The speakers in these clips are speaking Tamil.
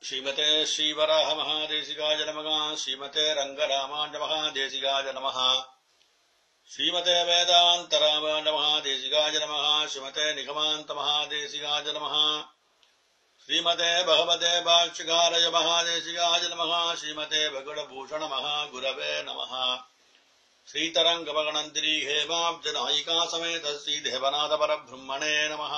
श्रीमते श्रीवराह महादेशिकाय नमः श्रीमते रङ्गरामाण्ड महादेशिकाय नमः श्रीमते वेदान्तरामाण्ड महादेशिकाय नमः श्रीमते निगमान्त महादेशिकाय नमः श्रीमते भगवते भाष्यकाराय महादेशिकाय नमः श्रीमते भगवभूषण महागुरवे नमः श्रीतरङ्गमगणन्तिरी हेमाब्जनायिका समेत श्रीदेवनाथ परब्रह्मणे नमः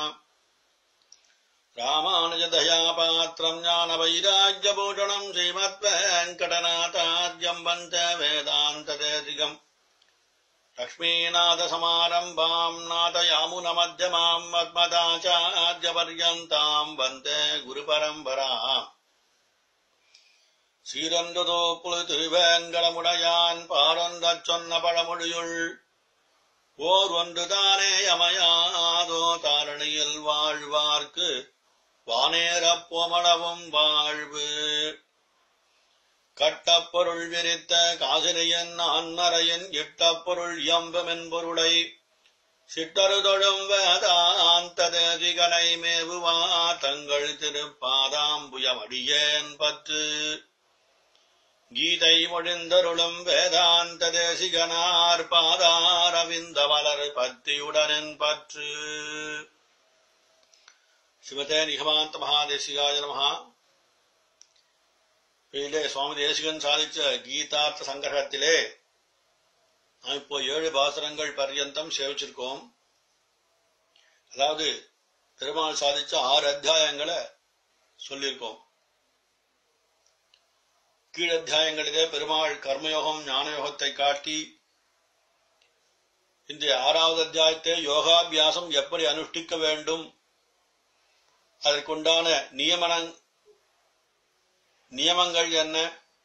रामानुजदयापात्रम् ज्ञानवैराग्यभूषणम् श्रीमद्वेङ्कटनाथाद्यम् वन्द वेदान्तदेशिकम् लक्ष्मीनाथसमारम्भाम् नाथयामुनमध्यमाम् मद्मदाचार्यपर्यन्ताम् वन्दे गुरुपरम्पराम् சீரந்ததோ புழு திருவேங்கடமுடையான் பாரந்தச் சொன்ன பழமொழியுள் ஓர் ஒன்று தானே அமையாதோ தாரணியில் வாழ்வார்க்கு வானேரப் பொமளவும் வாழ்வு கட்டப்பொருள் விரித்த காசினியன் ஆன்மறையின் இட்டப்பொருள் எம்புமென் பொருளை சிட்டருதொழும் வேதாந்த தேசிகனை மேவுவா தங்கள் திருப்பாதாம்புயமடியேன் பற்று கீதை மொழிந்தருளும் வேதாந்த தேசிகனார் பாதாரவிந்த மலர் பத்தியுடனின் பற்று சிவதே நிகமாந்த மகாதேசிகாய நமஹா இதிலே சுவாமி தேசிகன் சாதிச்ச கீதார்த்த சங்கிரகத்திலே நாம் இப்போ ஏழு பாசரங்கள் பர்யந்தம் சேவிச்சிருக்கோம் அதாவது பெருமாள் சாதிச்ச ஆறு அத்தியாயங்களை சொல்லியிருக்கோம் கீழத்தியாயங்களிலே பெருமாள் கர்மயோகம் ஞானயோகத்தை காட்டி இந்த ஆறாவது அத்தியாயத்தை யோகாபியாசம் எப்படி அனுஷ்டிக்க வேண்டும் அதற்குண்டான நியமன நியமங்கள் என்ன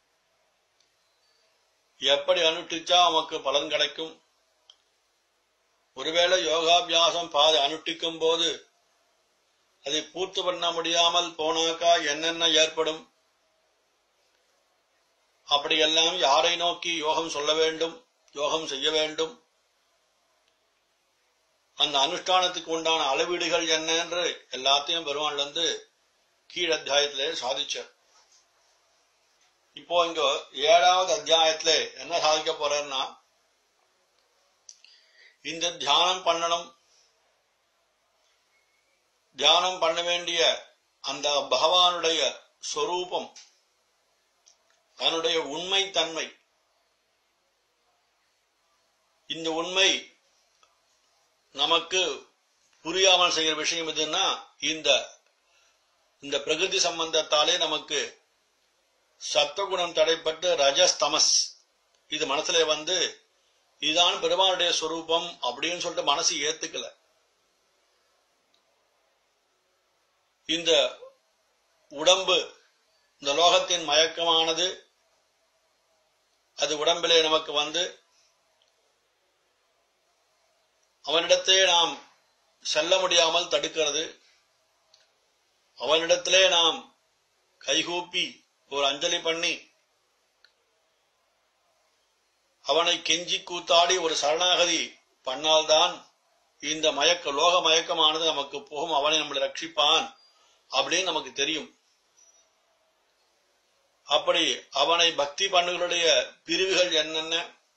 எப்படி அனுஷ்டிச்சா நமக்கு பலன் கிடைக்கும் ஒருவேளை யோகாபியாசம் பாதை அனுஷ்டிக்கும் போது அதை பூர்த்தி பண்ண முடியாமல் போனாக்கா என்னென்ன ஏற்படும் அப்படியெல்லாம் யாரை நோக்கி யோகம் சொல்ல வேண்டும் யோகம் செய்ய வேண்டும் அந்த அனுஷ்டானத்துக்கு உண்டான அளவீடுகள் என்ன என்று எல்லாத்தையும் பெருமாள் வந்து கீழ் அத்தியாயத்திலே சாதிச்சார் இப்போ இங்க ஏழாவது அத்தியாயத்துல என்ன சாதிக்க போறேன்னா இந்த தியானம் பண்ணணும் தியானம் பண்ண வேண்டிய அந்த பகவானுடைய சொரூபம் அதனுடைய உண்மை தன்மை இந்த உண்மை நமக்கு புரியாமல் செய்கிற விஷயம் எதுன்னா இந்த இந்த பிரகிருதி சம்பந்தத்தாலே நமக்கு சத்துவகுணம் தடைப்பட்டு ரஜஸ் தமஸ் இது மனசுல வந்து இதுதான் பெருமானுடைய சொரூபம் அப்படின்னு சொல்லிட்டு மனசு ஏத்துக்கல இந்த உடம்பு இந்த லோகத்தின் மயக்கமானது அது உடம்பிலே நமக்கு வந்து அவனிடத்தே நாம் செல்ல முடியாமல் தடுக்கிறது அவனிடத்திலே நாம் கைகூப்பி ஒரு அஞ்சலி பண்ணி அவனை கெஞ்சி கூத்தாடி ஒரு சரணாகதி பண்ணால்தான் இந்த மயக்க லோக மயக்கமானது நமக்கு போகும் அவனை நம்மளை ரட்சிப்பான் அப்படின்னு நமக்கு தெரியும் அப்படி அவனை பக்தி பண்ணுகளுடைய பிரிவுகள் என்னென்ன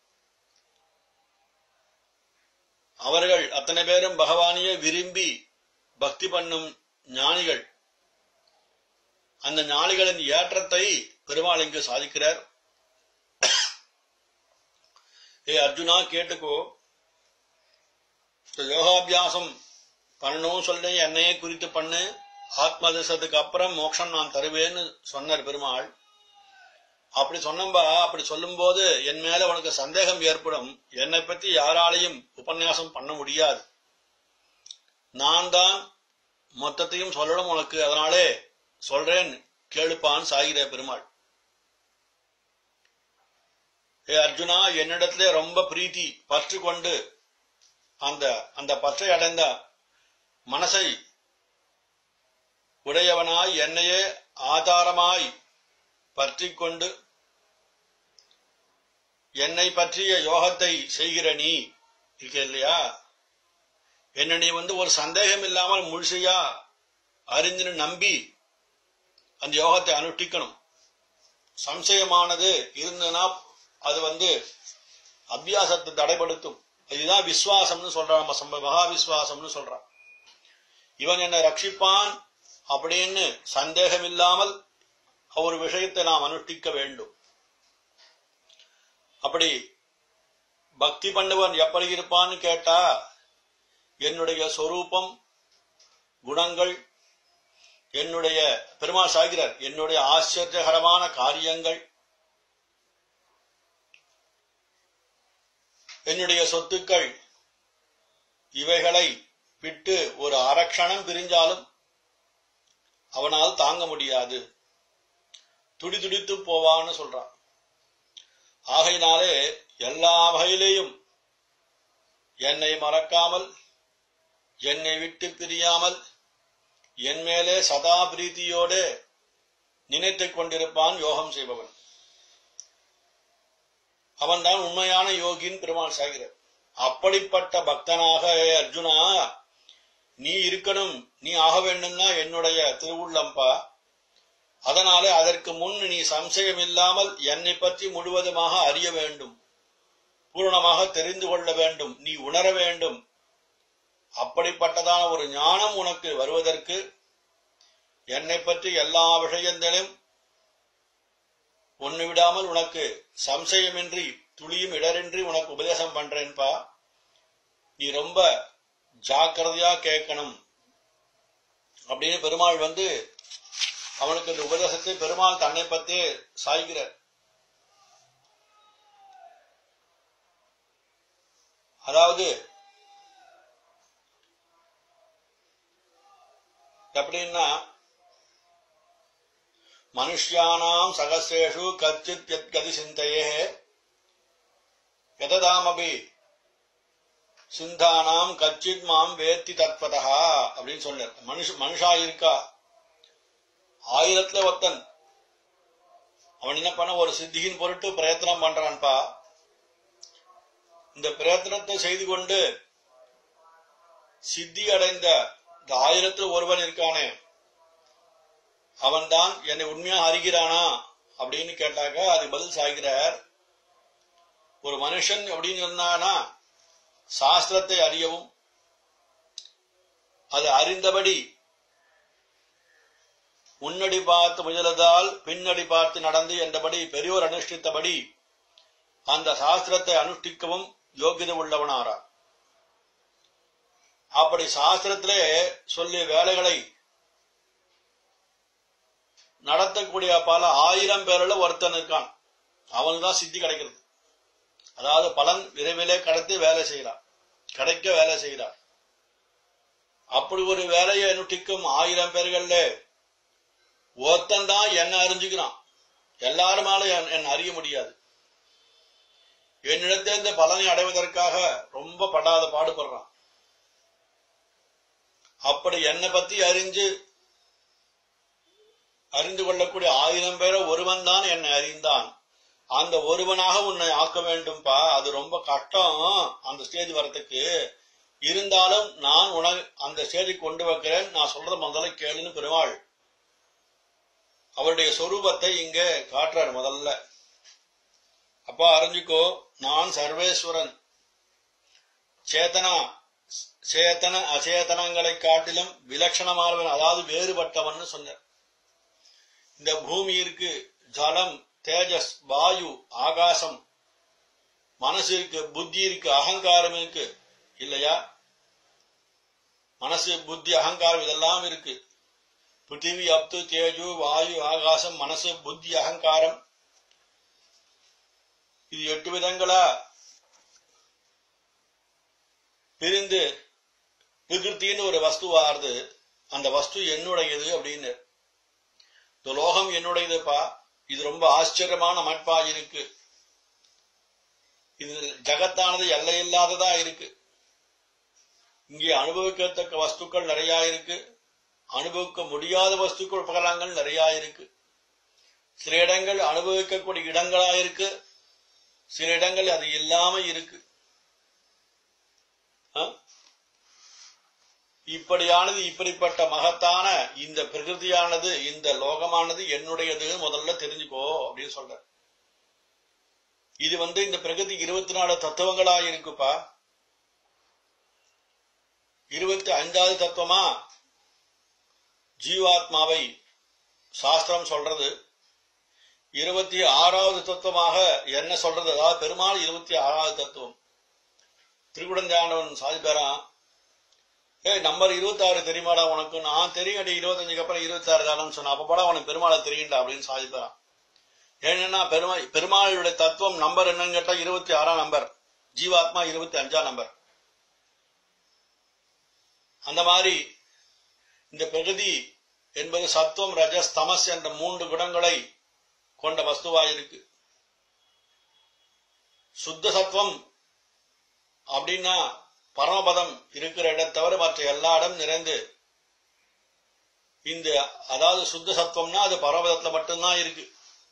அவர்கள் அத்தனை பேரும் பகவானையே விரும்பி பக்தி பண்ணும் ஞானிகள் அந்த ஞானிகளின் ஏற்றத்தை பெருமாள் இங்கு சாதிக்கிறார் ஏ அர்ஜுனா கேட்டுக்கோ யோகாபியாசம் பண்ணணும் சொல்லி என்னையே குறித்து பண்ணு ஆத்மதசத்துக்கு அப்புறம் மோட்சம் நான் தருவேன்னு சொன்னார் பெருமாள் அப்படி சொன்னம்பா அப்படி சொல்லும்போது என் மேல உனக்கு சந்தேகம் ஏற்படும் என்னை பத்தி யாராலையும் உபன்யாசம் பண்ண முடியாது நான் தான் மொத்தத்தையும் சொல்லணும் உனக்கு அதனாலே சொல்றேன் கேளுப்பான் சாகிற பெருமாள் ஏ அர்ஜுனா என்னிடத்திலே ரொம்ப பிரீத்தி பற்று கொண்டு அந்த அந்த பற்றை அடைந்த மனசை உடையவனாய் என்னையே ஆதாரமாய் பற்றி கொண்டு என்னை பற்றிய யோகத்தை செய்கிற நீ இருக்க இல்லையா என்ன நீ வந்து ஒரு சந்தேகம் இல்லாமல் முழுசையா அறிஞ்சுன்னு நம்பி அந்த யோகத்தை அனுஷ்டிக்கணும் சம்சயமானது இருந்ததுன்னா அது வந்து அபியாசத்தை தடைப்படுத்தும் இதுதான் விசுவாசம்னு சொல்றான் நம்ம சம்ப மகா விசுவாசம்னு சொல்றான் இவன் என்னை ரட்சிப்பான் அப்படின்னு சந்தேகம் இல்லாமல் ஒரு விஷயத்தை நாம் அனுஷ்டிக்க வேண்டும் அப்படி பக்தி பண்ணுவன் எப்படி இருப்பான்னு கேட்டா என்னுடைய சொரூபம் குணங்கள் என்னுடைய பெருமா சாகிறார் என்னுடைய ஆச்சரியகரமான காரியங்கள் என்னுடைய சொத்துக்கள் இவைகளை விட்டு ஒரு அரக்ஷணம் பிரிஞ்சாலும் அவனால் தாங்க முடியாது துடி துடித்து போவான்னு சொல்றான் ஆகையினாலே எல்லா வகையிலேயும் என்னை மறக்காமல் என்னை விட்டு பிரியாமல் என் மேலே சதா பிரீத்தியோடு நினைத்துக் கொண்டிருப்பான் யோகம் செய்பவன் அவன்தான் உண்மையான யோகின் பெருமாள் சாகிறார் அப்படிப்பட்ட பக்தனாக அர்ஜுனா நீ இருக்கணும் நீ ஆக வேண்டும்னா என்னுடைய திருவுள்ளம்பா அதனாலே அதற்கு முன் நீ சம்சயம் இல்லாமல் என்னை பற்றி முழுவதுமாக அறிய வேண்டும் பூரணமாக தெரிந்து கொள்ள வேண்டும் நீ உணர வேண்டும் அப்படிப்பட்டதான ஒரு ஞானம் உனக்கு வருவதற்கு என்னை பற்றி எல்லா விஷயத்திலும் ஒன்னு விடாமல் உனக்கு சம்சயமின்றி துளியும் இடரின்றி உனக்கு உபதேசம் பண்றேன்பா நீ ரொம்ப ஜாக்கிரதையா கேட்கணும் அப்படின்னு பெருமாள் வந்து அவனுக்கு இந்த உபதேசத்தை பெருமாள் தன்னை பத்தி சாய்கிறார் அதாவது எப்படின்னா மனுஷ்யானாம் சகசிரேஷு கச்சித் யத்கதி சிந்தையே எததாமபி சிந்தானாம் கச்சித் மாம் வேத்தி தத்வதா அப்படின்னு சொன்னார் மனுஷ மனுஷா இருக்கா ஆயிரத்துல ஒருத்தன் அவன் என்ன பண்ண ஒரு சித்தியின் பொருட்டு பிரயத்தனம் பண்றான்பா இந்த பிரயத்தனத்தை செய்து கொண்டு சித்தி அடைந்த இந்த ஆயிரத்தில் ஒருவன் இருக்கானே அவன்தான் என்னை உண்மையா அறிகிறானா அப்படின்னு கேட்டாக்க அது பதில் சாய்கிறார் ஒரு மனுஷன் அப்படின்னு இருந்தானா சாஸ்திரத்தை அறியவும் அது அறிந்தபடி முன்னடி பார்த்து முயலதால் பின்னடி பார்த்து நடந்து என்றபடி பெரியோர் அனுஷ்டித்தபடி அந்த சாஸ்திரத்தை அனுஷ்டிக்கவும் யோகிதை உள்ளவனாரா அப்படி சாஸ்திரத்திலே சொல்லிய வேலைகளை நடத்தக்கூடிய பல ஆயிரம் பேர்ல ஒருத்தன் இருக்கான் அவனுக்கு தான் சித்தி கிடைக்கிறது அதாவது பலன் விரைவிலே கடத்தி வேலை செய்யறான் கிடைக்க வேலை செய்யறான் அப்படி ஒரு வேலையை அனுஷ்டிக்கும் ஆயிரம் பேர்கள்ல ஒருத்தன் தான் என்ன அறிஞ்சுக்கிறான் எல்லாருமால என்ன அறிய முடியாது என்னிடத்தில் இந்த பலனை அடைவதற்காக ரொம்ப படாத பாடுபடுறான் அப்படி என்னை பத்தி அறிஞ்சு அறிந்து கொள்ளக்கூடிய ஆயிரம் பேரை ஒருவன் தான் என்னை அறிந்தான் அந்த ஒருவனாக உன்னை ஆக்க வேண்டும்பா அது ரொம்ப கஷ்டம் அந்த ஸ்டேஜ் வரத்துக்கு இருந்தாலும் நான் உன அந்த ஸ்டேஜுக்கு கொண்டு வைக்கிறேன் நான் சொல்றத முதல்ல கேளுன்னு பெருமாள் அவருடைய சொரூபத்தை இங்க காட்டுறார் முதல்ல அப்பா அறிஞ்சுக்கோ நான் சர்வேஸ்வரன் சேத்தனா சேத்தன அச்சேதனங்களை காட்டிலும் விலட்சணமானவன் அதாவது வேறுபட்டவன் சொன்னார் இந்த பூமி இருக்கு ஜலம் தேஜஸ் வாயு ஆகாசம் மனசு இருக்கு புத்தி இருக்கு அகங்காரம் இருக்கு இல்லையா மனசு புத்தி அகங்காரம் இதெல்லாம் இருக்கு பிருத்திவி அப்து தேஜு வாயு ஆகாசம் மனசு புத்தி அகங்காரம் இது எட்டு விதங்களா பிரிந்து விகிருத்தின்னு ஒரு வஸ்துவாருது அந்த வஸ்து என்னுடையது அப்படின்னு இந்த லோகம் என்னுடையதுப்பா இது ரொம்ப ஆச்சரியமான அமைப்பா இருக்கு இது ஜகத்தானது எல்லையில்லாததா இருக்கு இங்கே அனுபவிக்கத்தக்க வஸ்துக்கள் நிறைய இருக்கு அனுபவிக்க முடியாத வஸ்துக்கள் உபகரணங்கள் நிறைய இருக்கு சில இடங்கள் அனுபவிக்கக்கூடிய இடங்களா இருக்கு சில இடங்கள் அது இல்லாம இருக்கு இப்படியானது இப்படிப்பட்ட மகத்தான இந்த பிரகிருதியானது இந்த லோகமானது என்னுடையது முதல்ல தெரிஞ்சுக்கோ அப்படின்னு சொல்ற இது வந்து இந்த பிரகிருதி இருபத்தி நாலு தத்துவங்களா இருக்குப்பா இருபத்தி அஞ்சாவது தத்துவமா ஜீவாத்மாவை சாஸ்திரம் சொல்றது இருபத்தி ஆறாவது தத்துவமாக என்ன சொல்றது அதாவது பெருமாள் இருபத்தி ஆறாவது தத்துவம் திருக்குடந்தாண்டவன் சாதிப்பாரான் ஏய் நம்பர் இருபத்தி ஆறு தெரியுமாடா உனக்கு நான் தெரியும் அடி இருபத்தஞ்சுக்கு அப்புறம் இருபத்தி ஆறு தானு சொன்ன அப்ப போட உனக்கு பெருமாளை தெரியும்டா அப்படின்னு சாதிப்பாரான் ஏன்னா பெருமா பெருமாளுடைய தத்துவம் நம்பர் என்னன்னு கேட்டா இருபத்தி ஆறாம் நம்பர் ஜீவாத்மா இருபத்தி அஞ்சாம் நம்பர் அந்த மாதிரி இந்த பிரகதி என்பது சத்துவம் ரஜஸ் தமஸ் என்ற மூன்று குணங்களை கொண்ட வஸ்துவாயிருக்கு சுத்த சத்துவம் அப்படின்னா பரமபதம் இருக்கிற இடம் தவிர மற்ற எல்லா இடம் நிறைந்து இந்த அதாவது சுத்த சத்துவம்னா அது பரமபதத்துல மட்டும்தான் இருக்கு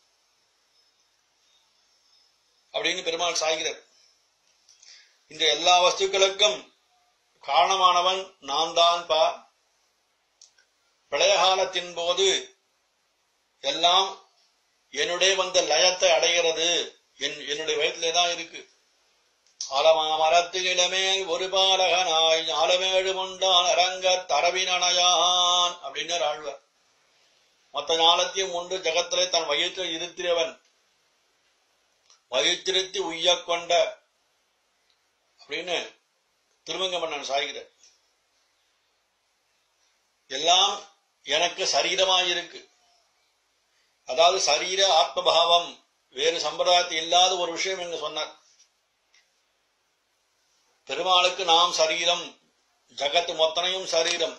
அப்படின்னு பெருமாள் சாய்கிறார் இந்த எல்லா வஸ்துக்களுக்கும் காரணமானவன் நான் தான் பா பிரளயகாலத்தின் போது எல்லாம் என்னுடைய வந்த லயத்தை அடைகிறது என் என்னுடைய வயிற்றிலே தான் இருக்கு ஆலமா மரத்தினிலமேல் ஒரு பாலகனாய் ஞாலமேடு முண்டான் அரங்க தரவினனையான் அப்படின்னு ஆழ்வார் மொத்த ஞாலத்தையும் உண்டு ஜகத்திலே தன் வயிற்றில் இருத்தியவன் வயிற்றிருத்தி உய்யக் கொண்ட அப்படின்னு திருமங்க மன்னன் சாய்கிறார் எல்லாம் எனக்கு சரீரமாயிருக்கு அதாவது சரீர ஆத்மபாவம் வேறு சம்பிரதாயத்தில் இல்லாத ஒரு விஷயம் என்று சொன்னார் பெருமாளுக்கு நாம் சரீரம் ஜகத்து மொத்தனையும் சரீரம்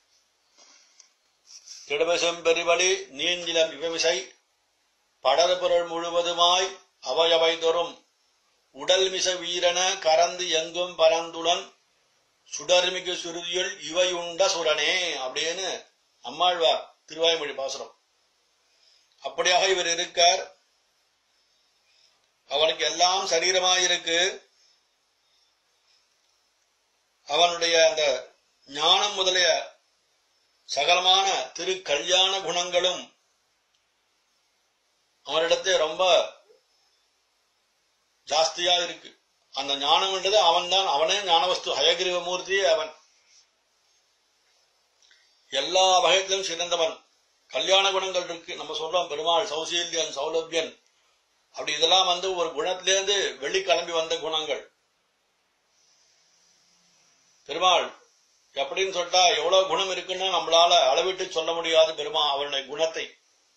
திடவசம் பெருவழி நீந்திலம் இவவிசை படர் பொருள் முழுவதுமாய் அவையவை தோறும் உடல் மிச வீரன கறந்து எங்கும் பரந்துடன் சுடர்மிகு சுருதியுள் இவை உண்ட சுரனே அப்படின்னு அம்மாழ்வார் திருவாய்மொழி பாசுரம் அப்படியாக இவர் இருக்கார் அவனுக்கு எல்லாம் சரீரமாயிருக்கு அவனுடைய அந்த ஞானம் முதலிய சகலமான திரு கல்யாண குணங்களும் அவனிடத்தை ரொம்ப ஜாஸ்தியா இருக்கு அந்த ஞானம்ன்றது அவன் தான் அவனே ஞானவஸ்து ஹயகிரிவ மூர்த்தியே அவன் எல்லா வகைகளிலும் சிறந்தவன் கல்யாண குணங்கள் இருக்கு நம்ம சொல்றோம் பெருமாள் சௌசீல்யன் சௌலபியன் அப்படி இதெல்லாம் வந்து ஒரு குணத்திலேருந்து வெளி கிளம்பி வந்த குணங்கள் பெருமாள் எப்படின்னு சொல்லிட்டா எவ்வளவு குணம் இருக்குன்னா நம்மளால அளவிட்டு சொல்ல முடியாது பெருமா அவனுடைய குணத்தை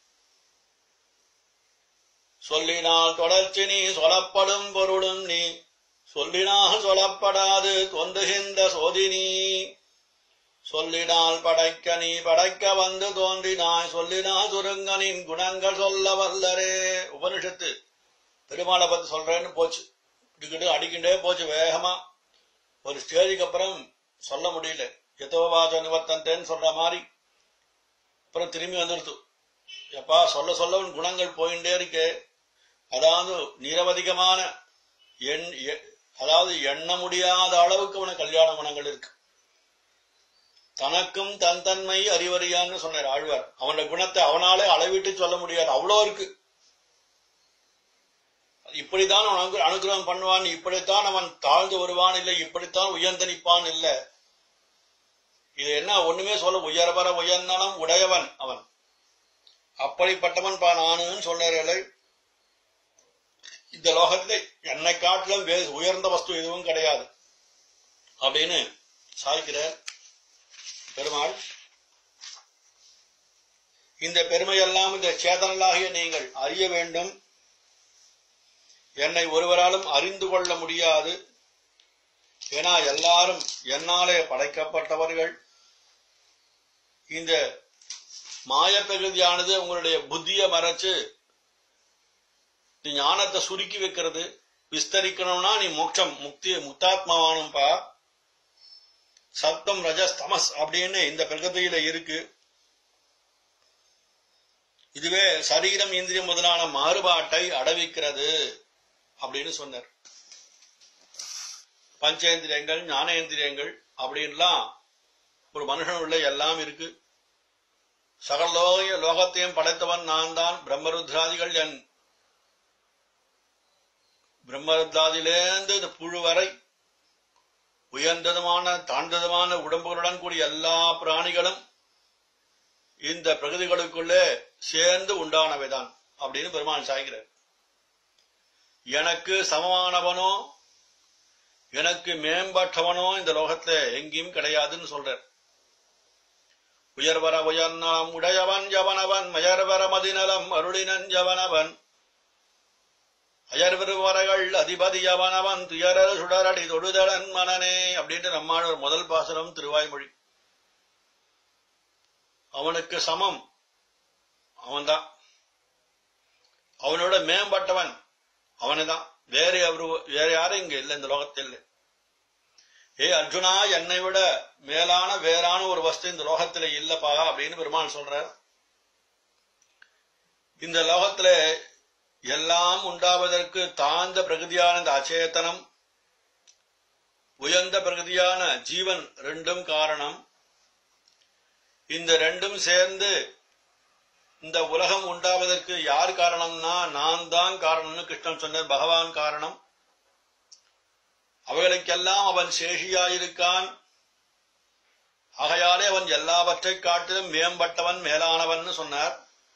சொல்லினால் தொடர்ச்சி நீ சொல்லப்படும் பொருளும் நீ சொல்லினால் சொல்லப்படாது தொந்துகின்ற சோதினி சொல்லினால் படைக்க நீ படைக்க வந்து தோன்றினாய் சொல்லினால் சுருங்கனின் குணங்கள் சொல்ல வல்லரே உபனிஷத்து பெருமாளை பத்தி சொல்றேன்னு போச்சு இடுக்கிட்டு அடிக்கிட்டே போச்சு வேகமா ஒரு ஸ்டேஜுக்கு அப்புறம் சொல்ல முடியல எதோவாச்ச நிவர்த்தந்தேன்னு சொல்ற மாதிரி அப்புறம் திரும்பி வந்துடுத்து எப்பா சொல்ல சொல்ல உன் குணங்கள் போயிட்டே இருக்கே அதாவது நிரவதிகமான எண் எ- அதாவது எண்ண முடியாத அளவுக்கு அவன கல்யாண குணங்கள் இருக்கு தனக்கும் தன் தன்மை அறிவறியான்னு சொன்னார் ஆழ்வார் அவனோட குணத்தை அவனாலே அளவிட்டு சொல்ல முடியாது அவ்வளோ இருக்கு இப்படித்தான் அவன் அனு- அனுகிரகம் பண்ணுவான் இப்படித்தான் அவன் தாழ்ந்து வருவான் இல்லை இப்படித்தான் உயர்ந்து நிற்பான் இல்ல இது என்ன ஒண்ணுமே சொல்ல உயர்வர உயர்ந்தனம் உடையவன் அவன் அப்படிப்பட்டவன் பா நானுன்னு சொன்னார்கள் இந்த லோகத்திலே என்னை காட்டிலும் வே உயர்ந்த வஸ்து எதுவும் கிடையாது அப்படின்னு சாய்க்கிறார் பெருமாள் இந்த பெருமையெல்லாம் இந்த சேதனலாகிய நீங்கள் அறிய வேண்டும் என்னை ஒருவராலும் அறிந்து கொள்ள முடியாது ஏன்னா எல்லாரும் என்னாலே படைக்கப்பட்டவர்கள் இந்த மாயப்பிரகிருதியானது உங்களுடைய புத்திய மறைச்சு நீ ஞானத்தை சுருக்கி வைக்கிறது விஸ்தரிக்கணும்னா நீ மோட்சம் முக்தி முக்தாத்மாவானும்பா சத்தம் ரஜஸ் தமஸ் அப்படின்னு இந்த பிரகதியில இருக்கு இதுவே சரீரம் இந்திரியம் முதலான மாறுபாட்டை அடவிக்கிறது அப்படின்னு சொன்னார் பஞ்சேந்திரியங்கள் ஞானேந்திரியங்கள் அப்படின்லாம் ஒரு மனுஷன் உள்ள எல்லாம் இருக்கு சகல லோக லோகத்தையும் படைத்தவன் நான் தான் பிரம்மருத்ராதிகள் என் பிரம்மருத்ராதிலேந்து இந்த புழு வரை உயர்ந்ததுமான தாழ்ந்ததுமான உடம்புகளுடன் கூடிய எல்லா பிராணிகளும் இந்த பிரகதிகளுக்குள்ளே சேர்ந்து உண்டானவைதான் அப்படின்னு பெருமாள் சாய்கிறார் எனக்கு சமமானவனோ எனக்கு மேம்பட்டவனோ இந்த லோகத்துல எங்கேயும் கிடையாதுன்னு சொல்றார் உயர்வர உயர்நலம் உடையவன் ஜவனவன் மயர்வர மதிநலம் அருளினன் ஜவனவன் அயர்விருவரகள் அதிபதி அவனவன் துயர சுடரடி தொடுதலன் மனனே அப்படின்ட்டு நம்மால் ஒரு முதல் பாசனம் திருவாய்மொழி அவனுக்கு சமம் அவன்தான் அவனோட மேம்பட்டவன் அவனுதான் வேற அவரு வேற யாரும் இங்க இல்லை இந்த லோகத்தில் இல்லை ஏ அர்ஜுனா என்னை விட மேலான வேறான ஒரு வஸ்து இந்த லோகத்துல இல்லப்பா அப்படின்னு பெருமாள் சொல்றார் இந்த லோகத்துல எல்லாம் உண்டாவதற்கு தாழ்ந்த பிரகதியான இந்த அச்சேதனம் உயர்ந்த பிரகதியான ஜீவன் ரெண்டும் காரணம் இந்த ரெண்டும் சேர்ந்து இந்த உலகம் உண்டாவதற்கு யார் காரணம்னா நான் தான் காரணம்னு கிருஷ்ணன் சொன்னார் பகவான் காரணம் அவைகளுக்கெல்லாம் அவன் சேஷியாயிருக்கான் ஆகையாலே அவன் எல்லாவற்றை காட்டிலும் மேம்பட்டவன் மேலானவன் சொன்னார்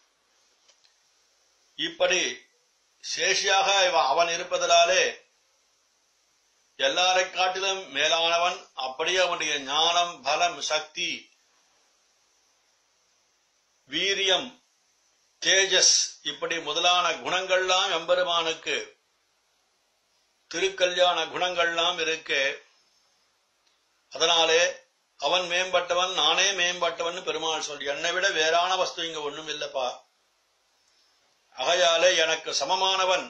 இப்படி சேஷியாக இவன் அவன் இருப்பதனாலே எல்லாரை காட்டிலும் மேலானவன் அப்படியே அவனுடைய ஞானம் பலம் சக்தி வீரியம் தேஜஸ் இப்படி முதலான குணங்கள்லாம் எம்பெருமானுக்கு திருக்கல்யாண குணங்கள்லாம் இருக்கு அதனாலே அவன் மேம்பட்டவன் நானே மேம்பட்டவன் பெருமாள் சொல்லி என்னை விட வேறான வஸ்து இங்க ஒண்ணும் இல்லப்பா ஆகையாலே எனக்கு சமமானவன்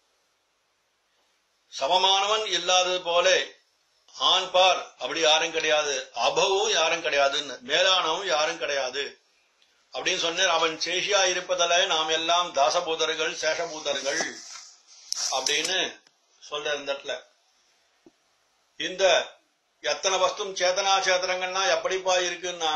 சமமானவன் இல்லாதது போல ஆண் பார் அப்படி யாரும் கிடையாது அபவும் யாரும் கிடையாதுன்னு மேலானவும் யாரும் கிடையாது அப்படின்னு சொன்னார் அவன் சேஷியா இருப்பதால நாம் எல்லாம் தாசபூதர்கள் சேஷபூதர்கள் அப்படின்னு சொல்ற இந்த இடத்துல இந்த எத்தனை வஸ்தும் சேதனா சேதனங்கள்னா எப்படிப்பா இருக்குன்னா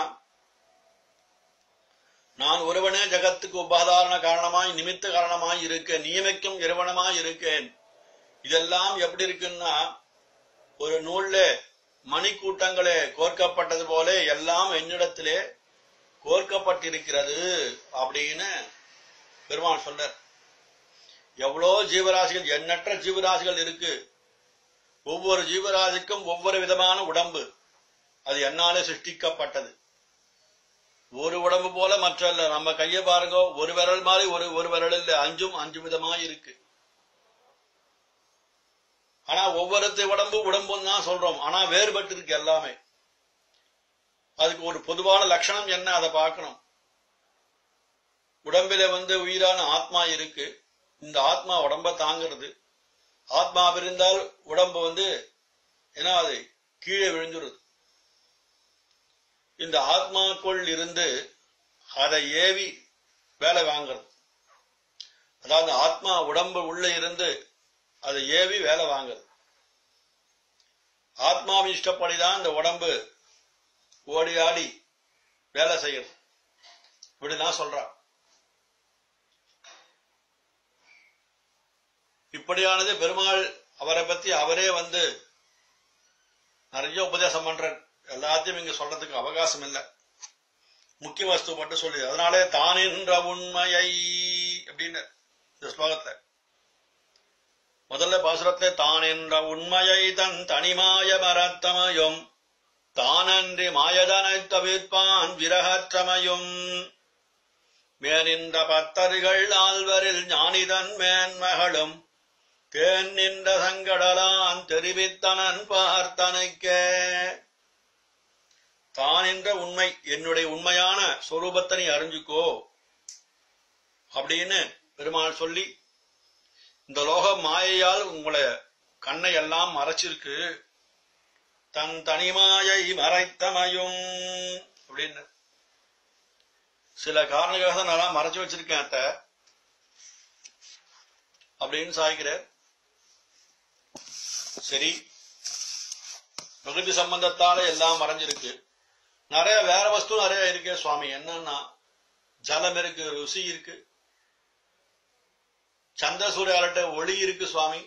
நான் ஒருவனே ஜகத்துக்கு உபாதாரண காரணமாய் நிமித்த காரணமாய் இருக்கேன் நியமிக்கும் இறைவனமாய் இருக்கேன் இதெல்லாம் எப்படி இருக்குன்னா ஒரு நூல்ல மணி கூட்டங்களே கோர்க்கப்பட்டது போல எல்லாம் என்னிடத்திலே கோர்க்கப்பட்டிருக்கிறது அப்படின்னு பெருமான் சொல்றார் எவ்வளோ ஜீவராசிகள் எண்ணற்ற ஜீவராசிகள் இருக்கு ஒவ்வொரு ஜீவராசிக்கும் ஒவ்வொரு விதமான உடம்பு அது என்னாலே சிருஷ்டிக்கப்பட்டது ஒரு உடம்பு போல மற்ற இல்ல நம்ம கையை பாருங்க ஒரு விரல் மாதிரி ஒரு ஒரு விரல் இல்ல அஞ்சும் அஞ்சு விதமா இருக்கு ஆனா ஒவ்வொருத்த உடம்பு உடம்புன்னு தான் சொல்றோம் ஆனா வேறுபட்டு இருக்கு எல்லாமே அதுக்கு ஒரு பொதுவான லட்சணம் என்ன அதை பார்க்கணும் உடம்பில வந்து உயிரான ஆத்மா இருக்கு இந்த ஆத்மா உடம்ப தாங்கிறது ஆத்மா பிரிந்தால் உடம்பு வந்து என்ன அது கீழே விழுந்துருது இந்த ஆத்மாக்குள் இருந்து அதை ஏவி வேலை வாங்குறது அதாவது ஆத்மா உடம்பு உள்ள இருந்து அதை ஏவி வேலை வாங்குறது ஆத்மாவின் இஷ்டப்படிதான் இந்த உடம்பு ஓடி ஆடி வேலை செய்யறது இப்படிதான் சொல்றான் இப்படியானது பெருமாள் அவரை பத்தி அவரே வந்து நிறைய உபதேசம் பண்றார் எல்லாத்தையும் இங்க சொல்றதுக்கு அவகாசம் இல்லை முக்கிய வஸ்து மட்டும் சொல்லி அதனாலே தானின்ற உண்மையை அப்படின்னு இந்த ஸ்லோகத்துல முதல்ல பாசுரத்தை தான் என்ற உண்மையை தன் தனிமாய மரத்தமையும் தானன்றி மாயதனை தவிர்ப்பான் விரகற்றமையும் மேனின்ற பத்தர்கள் ஆழ்வரில் ஞானிதன் மேன்மகளும் தேன் நின்ற சங்கடலான் தெரிவித்தனன் பார்த்தனைக்கே தான் என்ற உண்மை என்னுடைய உண்மையான சொரூபத்தை நீ அறிஞ்சுக்கோ அப்படின்னு பெருமாள் சொல்லி இந்த லோக மாயையால் உங்களை கண்ணை எல்லாம் மறைச்சிருக்கு தன் தனிமாயை மறைத்தமையும் அப்படின்னு சில காரணங்களாக தான் நான் மறைச்சு வச்சிருக்கேன் அத்த அப்படின்னு சாய்கிறார் சரி பிரகிருதி சம்பந்தத்தால எல்லாம் மறைஞ்சிருக்கு நிறைய வேற வஸ்து நிறைய இருக்கு சுவாமி என்னன்னா ஜலம் இருக்கு ருசி இருக்கு சந்திர சூரியாலட்ட ஒளி இருக்கு சுவாமி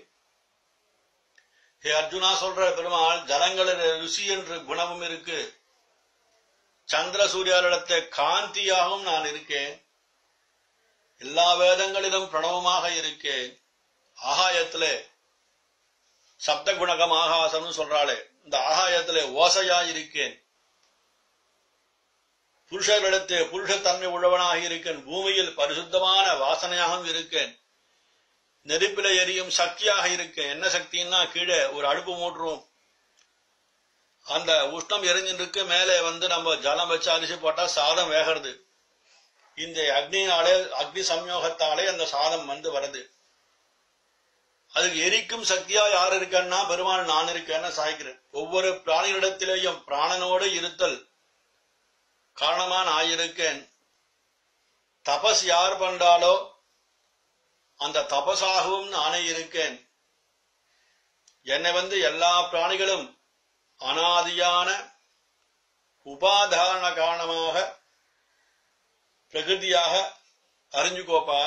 ஹே அர்ஜுனா சொல்ற பெருமாள் ஜலங்களில் ருசி என்ற குணமும் இருக்கு சந்திர சூரியாரிடத்தை காந்தியாகவும் நான் இருக்கேன் எல்லா வேதங்களிலும் பிரணவமாக இருக்கேன் ஆகாயத்திலே சப்த குணகம் ஆகாசம்னு சொல்றாளே இந்த ஆகாயத்திலே ஓசையா இருக்கேன் புருஷர்களிடத்தே புருஷத்தன்மை உள்ளவனாக இருக்கேன் பூமியில் பரிசுத்தமான வாசனையாகவும் இருக்கேன் நெருப்பில எரியும் சக்தியாக இருக்கேன் என்ன சக்தின்னா கீழே ஒரு அடுப்பு மூட்டுருவோம் அந்த உஷ்ணம் எரிஞ்சுட்டு இருக்கு மேலே வந்து நம்ம ஜலம் வச்சு அரிசி போட்டா சாதம் வேகிறது இந்த அக்னியாலே அக்னி சம்யோகத்தாலே அந்த சாதம் வந்து வருது அதுக்கு எரிக்கும் சக்தியா யார் இருக்கன்னா பெருமாள் நான் இருக்கேன்னு சாய்க்கிறேன் ஒவ்வொரு பிராணிகளிடத்திலேயும் பிராணனோடு இருத்தல் காரணமா நான் இருக்கேன் தபஸ் யார் பண்றாலோ அந்த தபசாகவும் நானே இருக்கேன் என்னை வந்து எல்லா பிராணிகளும் அனாதியான உபாதாரண காரணமாக பிரகிருதியாக அறிஞ்சுக்கோப்பா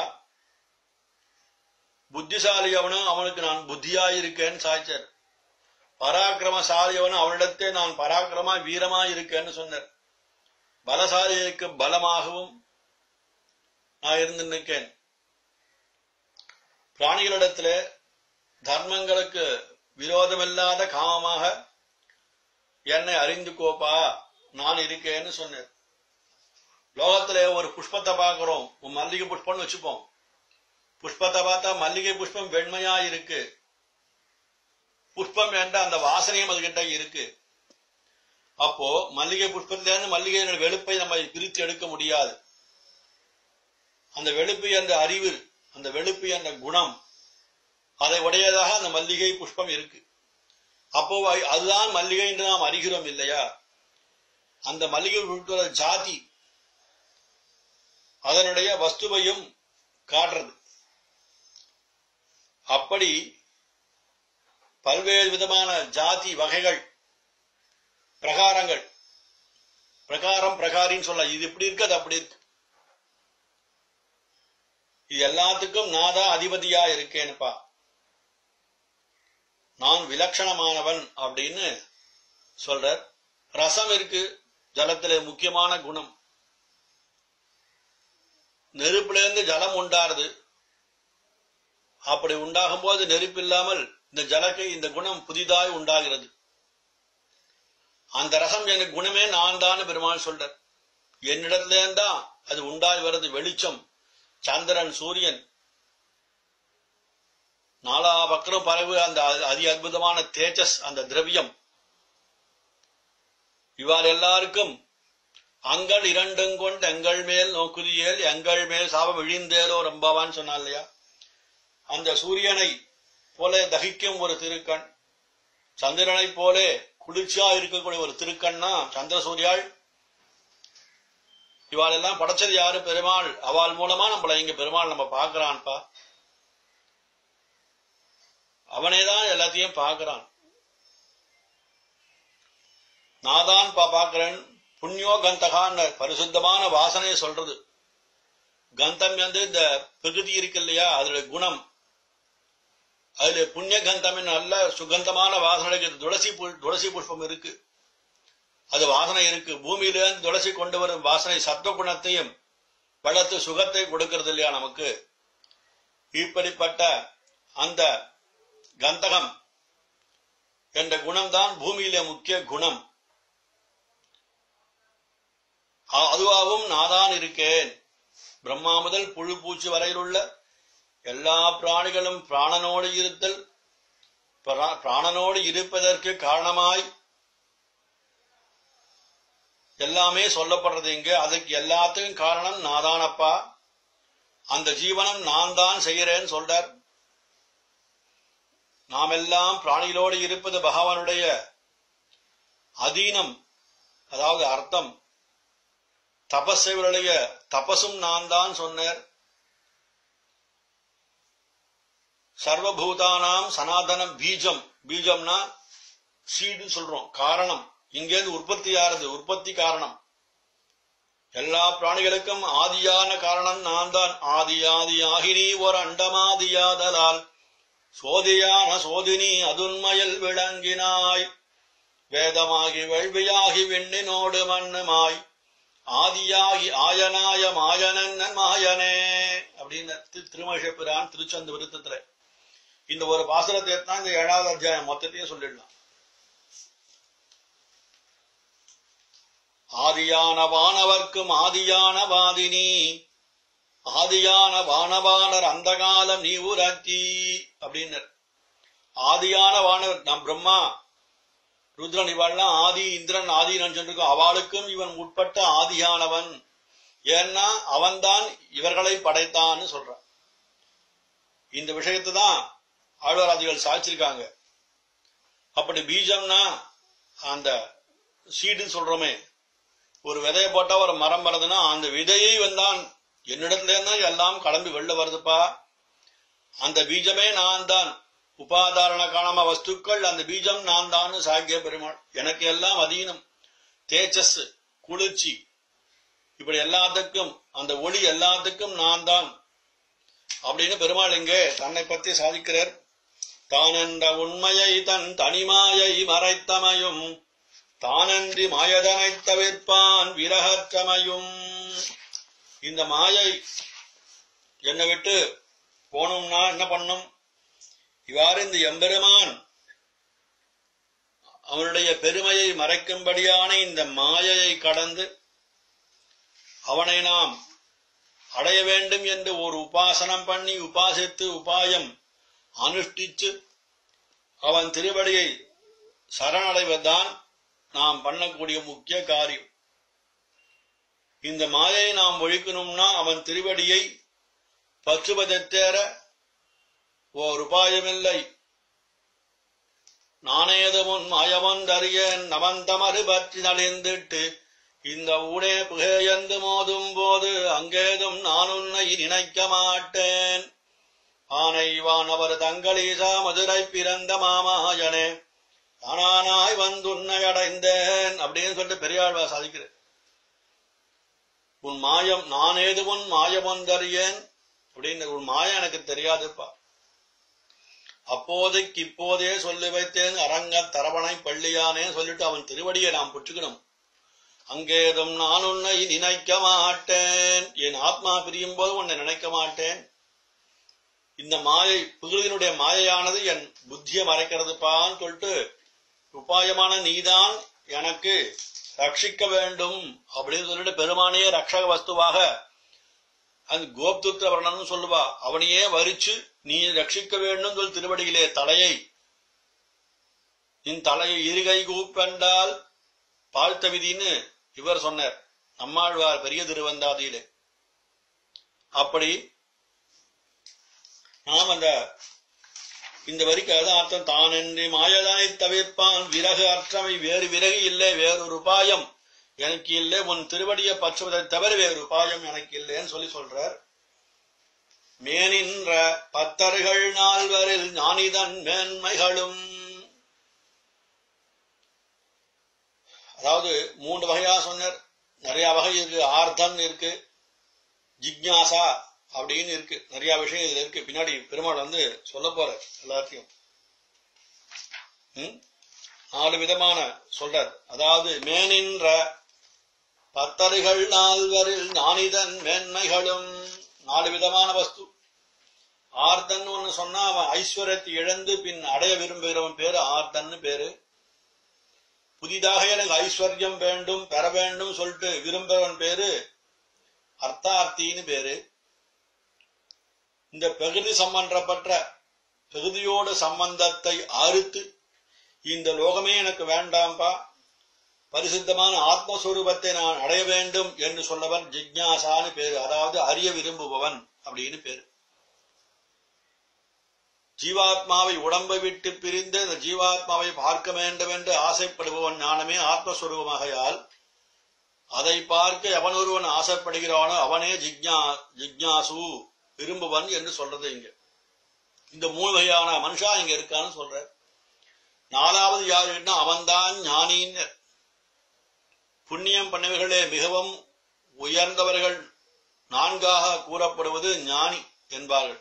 புத்திசாலி அவனும் அவனுக்கு நான் புத்தியா இருக்கேன்னு சாய்ச்சார் பராக்கிரமசாலி அவனும் அவனிடத்தே நான் பராக்கிரமா வீரமா இருக்கேன்னு சொன்னார் பலசாலிக்கு பலமாகவும் நான் இருந்து நிற்கேன் பிராணிகளிடத்துல தர்மங்களுக்கு விரோதமில்லாத காமமாக என்னை அறிந்து கோப்பா நான் இருக்கேன்னு சொன்னேன் லோகத்துல ஒரு புஷ்பத்தை பார்க்கிறோம் ஒரு மல்லிகை புஷ்பம்னு வச்சுப்போம் புஷ்பத்தை பார்த்தா மல்லிகை புஷ்பம் வெண்மையா இருக்கு புஷ்பம் என்ற அந்த வாசனையும் அதுகிட்ட இருக்கு அப்போ மல்லிகை புஷ்பத்திலிருந்து மல்லிகை வெளுப்பை நம்ம பிரித்து எடுக்க முடியாது அந்த வெளுப்பு என்ற அறிவு அந்த வெளுப்பு என்ற குணம் அதை உடையதாக அந்த மல்லிகை புஷ்பம் இருக்கு அப்போ அதுதான் மல்லிகை என்று நாம் அறிகிறோம் இல்லையா அந்த மல்லிகை புஷ்பத்தோட ஜாதி அதனுடைய வஸ்துவையும் காட்டுறது அப்படி பல்வேறு விதமான ஜாதி வகைகள் பிரகாரங்கள் பிரகாரம் பிரகாரின்னு சொல்ல இது இப்படி இருக்கு அது அப்படி இருக்கு இது எல்லாத்துக்கும் நான் தான் அதிபதியா இருக்கேன்ப்பா நான் விலட்சணமானவன் அப்படின்னு சொல்ற ரசம் இருக்கு ஜலத்திலே முக்கியமான குணம் நெருப்புல இருந்து ஜலம் உண்டாருது அப்படி உண்டாகும் போது நெருப்பு இல்லாமல் இந்த ஜலக்கு இந்த குணம் புதிதாய் உண்டாகிறது அந்த ரசம் எனக்கு குணமே நான் தான் பெருமாள் சொல்ற என்னிடத்துல தான் அது உண்டாய் வருது வெளிச்சம் சந்திரன் சூரியன் நாலா பக்கம் பரவு அந்த அதி அற்புதமான தேஜஸ் அந்த திரவியம் இவ்வாறு எல்லாருக்கும் அங்கள் இரண்டும் கொண்டு எங்கள் மேல் நோக்குதியேல் எங்கள் மேல் சாபம் விழிந்தேலோ ரொம்பவான்னு சொன்னா இல்லையா அந்த சூரியனை போல தகிக்கும் ஒரு திருக்கண் சந்திரனை போலே குளிர்ச்சியா இருக்கக்கூடிய ஒரு திருக்கண்ணா சந்திர சூரியாள் இவாள் எல்லாம் படைச்சது யாரு பெருமாள் அவள் மூலமா நம்மள இங்க பெருமாள் நம்ம பாக்குறான்ப்பா அவனேதான் எல்லாத்தையும் பார்க்கிறான் நான் தான் பா பாக்குறேன் புண்ணியோ கந்தகான்னு பரிசுத்தமான வாசனையை சொல்றது கந்தம் வந்து இந்த பிரகிருதி இருக்கு இல்லையா அதோட குணம் அதுல புண்ணிய கந்தம் நல்ல சுகந்தமான வாசனை துளசி துளசி புஷ்பம் இருக்கு அது வாசனை இருக்கு பூமியிலிருந்து துளசி கொண்டு வரும் வாசனை சத்துவ குணத்தையும் வளர்த்து சுகத்தை கொடுக்கிறது இல்லையா நமக்கு இப்படிப்பட்ட அந்த கந்தகம் என்ற குணம்தான் பூமியிலே முக்கிய குணம் அதுவாகவும் நாதான் இருக்கேன் பிரம்மா முதல் புழு பூச்சி வரையில் உள்ள எல்லா பிராணிகளும் பிராணனோடு இருத்தல் பிராணனோடு இருப்பதற்கு காரணமாய் எல்லாமே சொல்லப்படுறது இங்க அதுக்கு எல்லாத்துக்கும் காரணம் நாதானப்பா அந்த ஜீவனம் நான் தான் செய்கிறேன்னு சொல்றார் நாம் எல்லாம் பிராணிகளோடு இருப்பது பகவானுடைய அதீனம் அதாவது அர்த்தம் தபஸைவருடைய தபசும் நான் தான் சொன்னார் சர்வபூதானாம் சனாதனம் பீஜம் பீஜம்னா சீடு சொல்றோம் காரணம் இங்கேருந்து உற்பத்தி ஆறுது உற்பத்தி காரணம் எல்லா பிராணிகளுக்கும் ஆதியான காரணம் நான் தான் ஆதி ஆதி ஆகினி ஒரு அண்டமாதியாதலால் சோதியான சோதினி அதுன்மையில் விளங்கினாய் வேதமாகி வேள்வியாகி விண்ணினோடு மண்ணுமாய் ஆதியாகி ஆயனாய மாயனன் மாயனே அப்படின்னு திரு- திருமழிசைப்பிரான் திருச்சந்த விருத்தத்துல இந்த ஒரு பாசுரத்தை தான் இந்த ஏழாவது அத்தியாயம் மொத்தத்தையும் சொல்லிடலாம் ஆதியான வானவர்க்கும் ஆதியான வாதினி ஆதியான வானவானர் அந்த காலம் நீ உரத்தி அப்படின்னர் ஆதியான வானவர் நம் பிரம்மா ருத்ரன் இவெல்லாம் ஆதி இந்திரன் ஆதின்னு சொல்லிருக்கோம் அவளுக்கும் இவன் உட்பட்ட ஆதியானவன் ஏன்னா அவன்தான் இவர்களை படைத்தான்னு சொல்றான் இந்த விஷயத்தை தான் ஆழ்வாராதிகள் சாதிச்சிருக்காங்க அப்படி பீஜம்னா அந்த சீடுன்னு சொல்றோமே ஒரு விதையை போட்டா ஒரு மரம் வருதுன்னா அந்த விதையை வந்தான் என்னிடத்துல இருந்தா எல்லாம் கிளம்பி வெளில வருதுப்பா அந்த பீஜமே நான் தான் உபாதாரண காணாம வஸ்துக்கள் அந்த பீஜம் நான் தான் சாக்கிய பெருமாள் எனக்கு எல்லாம் அதீனம் தேஜஸ் குளிர்ச்சி இப்படி எல்லாத்துக்கும் அந்த ஒளி எல்லாத்துக்கும் நான் தான் அப்படின்னு பெருமாள் இங்கே தன்னை பத்தி சாதிக்கிறார் தானென்ற உண்மையை தன் தனிமாயை மறைத்தமையும் தானன்றி மாயதனைத் தவிர்ப்பான் விரகற்றமையும் இந்த மாயை என்னை விட்டு போகணும்னா என்ன பண்ணும் இவ்வாறு இந்த எம்பெருமான் அவனுடைய பெருமையை மறைக்கும்படியான இந்த மாயையை கடந்து அவனை நாம் அடைய வேண்டும் என்று ஒரு உபாசனம் பண்ணி உபாசித்து உபாயம் அனுஷ்டிச்சு அவன் திருவடியை சரணடைவதுதான் நாம் பண்ணக்கூடிய முக்கிய காரியம் இந்த மாயை நாம் ஒழிக்கணும்னா அவன் திருவடியை பற்றுவதைத் தேர ஓர் உபாயமில்லை நானேதுமுன் மாயவந்தறியேன் நவந்தமறு பற்றி நலிந்திட்டு இந்த ஊடே புகையந்து மோதும் போது அங்கேதும் நான் உன்னை நினைக்க மாட்டேன் ஆனை வானவர் தங்களீசா மதுரை பிறந்த மாமாயனே தானானாய் வந்துன்னை அடைந்தேன் அப்படின்னு சொல்லிட்டு பெரியாழ்வா சாதிக்கிறேன் உன் மாயம் நான் ஏது உன் மாயம் வந்தறியேன் அப்படின்னு உன் மாயம் எனக்கு தெரியாதுப்பா அப்போதைக்கு இப்போதே சொல்லி வைத்தேன் அரங்க தரவணை பள்ளியானே சொல்லிட்டு அவன் திருவடியை நாம் புற்றுக்கணும் அங்கேதும் நான் உன்னை நினைக்க மாட்டேன் என் ஆத்மா பிரியும் போது உன்னை நினைக்க மாட்டேன் இந்த மாயை புகழினுடைய மாயையானது என் புத்தியை மறைக்கிறதுப்பான்னு சொல்லிட்டு உபாயமான நீதான் எனக்கு ரட்சிக்க வேண்டும் அப்படின்னு சொல்லிட்டு பெருமானையே ரக்ஷக வஸ்துவாக அந்த கோப்துத்திர வர்ணன் சொல்லுவா அவனையே வரிச்சு நீ ரட்சிக்க வேண்டும் சொல் திருவடியிலே தலையை நின் தலையை இருகை கூப்பென்றால் பாழ்த்த விதின்னு இவர் சொன்னார் நம்மாழ்வார் பெரிய திருவந்தாதியிலே அப்படி நாம் அந்த இந்த வரிக்கு அதான் அர்த்தம் தானன்றி மாயதானை தவிர்ப்பான் விறகு அற்றமை வேறு விறகு இல்லை வேறொரு உபாயம் எனக்கு இல்லை உன் திருவடியை பற்றுவதை தவிர வேறு உபாயம் எனக்கு இல்லைன்னு சொல்லி சொல்றார் மேனின்ற பத்தர்கள் நால்வரில் ஞானிதன் மேன்மைகளும் அதாவது மூன்று வகையா சொன்னார் நிறைய வகை இருக்கு ஆர்த்தம் இருக்கு ஜிக்ஞாசா அப்படின்னு இருக்கு நிறைய விஷயம் இதுல இருக்கு பின்னாடி பெருமாள் வந்து சொல்ல போற எல்லாத்தையும் ம்? நாலு விதமான சொல்றார் அதாவது மேனின்ற பத்தர்கள் நால்வரில் ஞானிதன் மேன்மைகளும் நாலு விதமான வஸ்து ஆர்தன் ஒன்னு சொன்னா அவன் ஐஸ்வர்யத்தை இழந்து பின் அடைய விரும்புகிறவன் பேரு ஆர்தன்னு பேரு புதிதாக எனக்கு ஐஸ்வர்யம் வேண்டும் பெற வேண்டும் சொல்லிட்டு விரும்புகிறவன் பேரு அர்த்தார்த்தின்னு பேரு இந்த பிரகிருதி சம்பந்தப்பட்ட பிரகிருதியோட சம்பந்தத்தை அறுத்து இந்த லோகமே எனக்கு வேண்டாம்பா பரிசுத்தமான ஆத்மஸ்வரூபத்தை நான் அடைய வேண்டும் என்று சொன்னவன் ஜிக்ஞாசான்னு பேரு அதாவது அறிய விரும்புபவன் அப்படின்னு பேரு ஜீவாத்மாவை உடம்பை விட்டு பிரிந்து அந்த ஜீவாத்மாவை பார்க்க வேண்டும் என்று ஆசைப்படுபவன் ஞானமே ஆத்மஸ்வரூபமாகையால் அதை பார்க்க எவன் ஒருவன் ஆசைப்படுகிறானோ அவனே ஜிக்ஞா ஜிக்ஞாசு விரும்புவன் என்று சொல்றது இங்க இந்த மூணு வகையான மனுஷா இங்க இருக்கான்னு சொல்ற நாலாவது யாருன்னா அவன்தான் ஞானின்னு புண்ணியம் பண்ணவர்களே மிகவும் உயர்ந்தவர்கள் நான்காக கூறப்படுவது ஞானி என்பார்கள்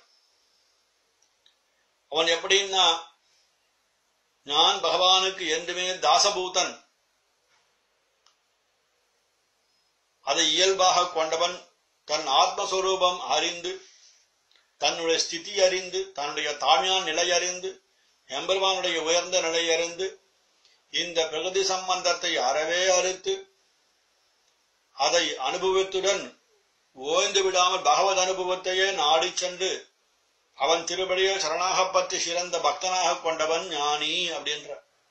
அவன் எப்படின்னா நான் பகவானுக்கு என்றுமே தாசபூதன் அதை இயல்பாக கொண்டவன் தன் ஆத்மஸ்வரூபம் அறிந்து தன்னுடைய ஸ்திதி அறிந்து தன்னுடைய தாழ்மையான நிலை அறிந்து எம்பெருமானுடைய உயர்ந்த நிலை அறிந்து இந்த பிரகதி சம்பந்தத்தை அறவே அறுத்து அதை அனுபவத்துடன் ஓய்ந்து விடாமல் பகவத் அனுபவத்தையே நாடிச் சென்று அவன் திருபடியை சரணாகப்பட்டு சிறந்த பக்தனாக கொண்டவன் ஞானி அப்படின்ற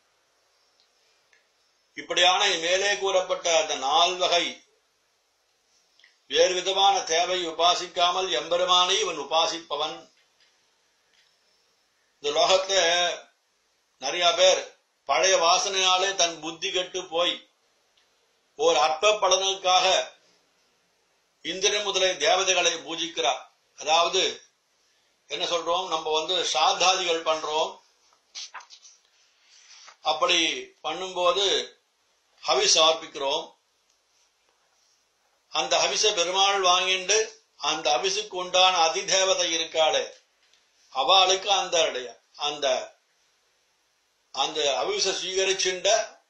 இப்படியான மேலே கூறப்பட்ட அந்த நால்வகை வேறு விதமான தேவை உபாசிக்காமல் எம்பெருமானை இவன் உபாசிப்பவன் இந்த லோகத்துல நிறைய பேர் பழைய வாசனையாலே தன் புத்தி கெட்டு போய் ஓர் அற்ப பலனுக்காக இந்திரன் முதலை தேவதைகளை பூஜிக்கிறார் அதாவது என்ன சொல்றோம் நம்ம வந்து சாத்தாதிகள் பண்றோம் அப்படி பண்ணும்போது ஹவிஸ் சமர்ப்பிக்கிறோம் அந்த ஹவிச பெருமாள் வாங்கிண்டு அந்த ஹவிசுக்கு உண்டான அதிதேவதை இருக்காளே அவளுக்கு அந்த அந்த அந்த அவிச சுவீகரிச்சுண்ட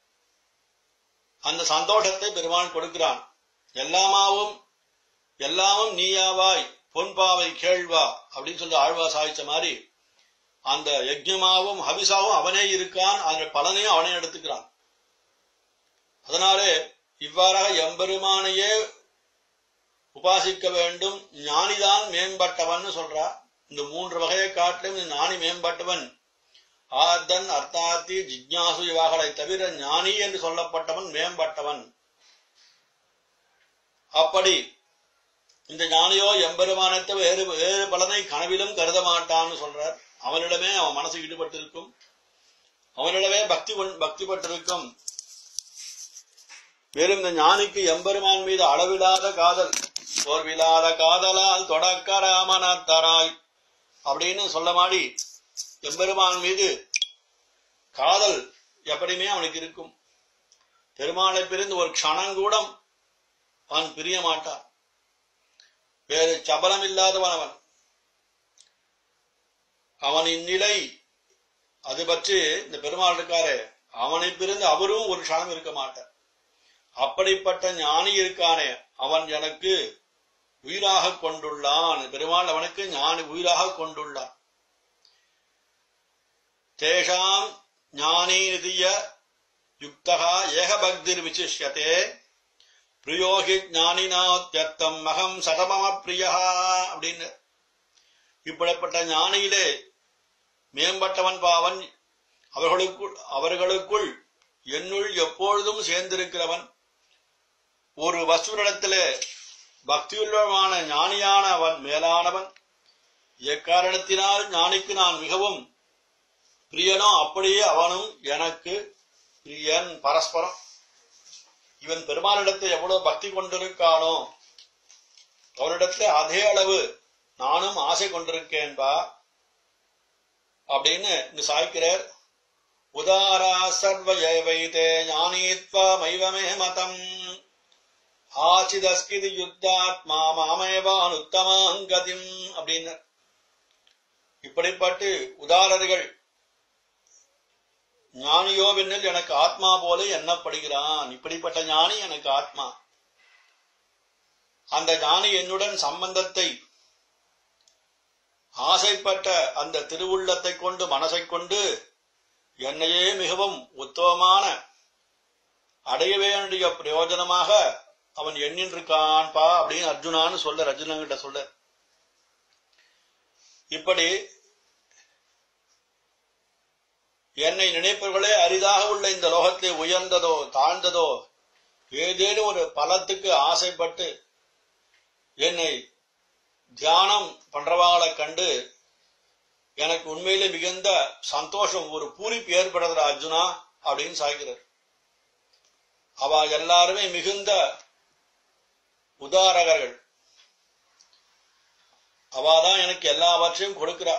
அந்த சந்தோஷத்தை பெருமாள் கொடுக்கிறான் எல்லாமாவும் எல்லாமும் நீயாவாய் பொன்பாவை கேழ்வா அப்படின்னு சொல்லி ஆழ்வா சாய்ச்ச மாதிரி அந்த யஜ்யமாவும் ஹவிசாவும் அவனே இருக்கான் அந்த பலனையும் அவனே எடுத்துக்கிறான் அதனாலே இவ்வாறாக எம்பெருமானையே உபாசிக்க வேண்டும் ஞானிதான் மேம்பட்டவன் சொல்றா இந்த மூன்று வகையை காட்டிலும் இந்த ஞானி மேம்பட்டவன் ஆதன் அர்த்தாத்தி ஜிக்ஞாசு இவாகளை தவிர ஞானி என்று சொல்லப்பட்டவன் மேம்பட்டவன் அப்படி இந்த ஞானியோ எம்பெருமானத்தை வேறு வேறு பலனை கனவிலும் கருத மாட்டான்னு சொல்றார் அவனிடமே அவன் மனசு ஈடுபட்டிருக்கும் அவனிடமே பக்தி பக்திப்பட்டிருக்கும் மேலும் இந்த ஞானிக்கு எம்பெருமான் மீது அளவில்லாத காதல் சோர்வில்லாத காதலால் தொடக்க ராமனத்தராய் அப்படின்னு சொல்ல மாடி எம்பெருமான் மீது காதல் எப்படியுமே அவனுக்கு இருக்கும் பெருமாளை பிரிந்து ஒரு க்ஷணம் கூட அவன் பிரிய மாட்டான் வேறு சபலம் இல்லாதவன் அவன் அவனின் நிலை அது பற்றி இந்த பெருமாள் இருக்காரே அவனை பிரிந்து அவரும் ஒரு க்ஷணம் இருக்க மாட்டார் அப்படிப்பட்ட ஞானி இருக்கானே அவன் எனக்கு உயிராக கொண்டுள்ளான் பெருமாள் அவனுக்கு ஞானி உயிராக கொண்டுள்ளான் தேஷாம் ஞானி நிதிய யுக்தகா ஏகபக்திர் விசிஷ்யதே பிரியோகி ஞானினாத்யர்த்தம் மகம் சதமம பிரியா அப்படின்னு இப்படிப்பட்ட ஞானியிலே மேம்பட்டவன் பாவன் அவர்களுக்குள் அவர்களுக்குள் என்னுள் எப்பொழுதும் சேர்ந்திருக்கிறவன் ஒரு வசுவிடத்திலே பக்தியுள்ளவனான ஞானியானவன் மேலானவன் எக்காரணத்தினால் ஞானிக்கு நான் மிகவும் பிரியனோ அப்படியே அவனும் எனக்கு பிரியன் பரஸ்பரம் இவன் பெருமானிடத்தில் எவ்வளவு பக்தி கொண்டிருக்கானோ அவனிடத்தில் அதே அளவு நானும் ஆசை கொண்டிருக்கேன்பா அப்படின்னு இங்கு சாய்க்கிறார் உதாரா சர்வ வைதே ஞானீத்வா மைவமே மதம் ஆச்சிதஸ்கிதி யுத்தாத்மா மாமேவான் உத்தமாங்கதிம் அப்படின்னு இப்படிப்பட்டு உதாரர்கள் ஞானியோவென்னில் எனக்கு ஆத்மா போல எண்ணப்படுகிறான் இப்படிப்பட்ட ஞானி எனக்கு ஆத்மா அந்த ஞானி என்னுடன் சம்பந்தத்தை ஆசைப்பட்ட அந்த திருவுள்ளத்தை கொண்டு மனசை கொண்டு என்னையே மிகவும் உத்தமமான அடைய வேண்டிய பிரயோஜனமாக அவன் எண்ணின்றிருக்கான்பா அப்படின்னு அர்ஜுனான்னு சொல்ல அர்ஜுனன் சொல்ல இப்படி என்னை நினைப்பவர்களே அரிதாக உள்ள இந்த லோகத்தை உயர்ந்ததோ தாழ்ந்ததோ ஏதேனும் ஒரு பலத்துக்கு ஆசைப்பட்டு என்னை தியானம் பண்றவாளை கண்டு எனக்கு உண்மையிலே மிகுந்த சந்தோஷம் ஒரு பூரிப்பு ஏற்படுகிற அர்ஜுனா அப்படின்னு சாய்கிறார் அவ எல்லாருமே மிகுந்த உதாரகர்கள் அவாதான் எனக்கு எல்லாவற்றையும் கொடுக்கிறா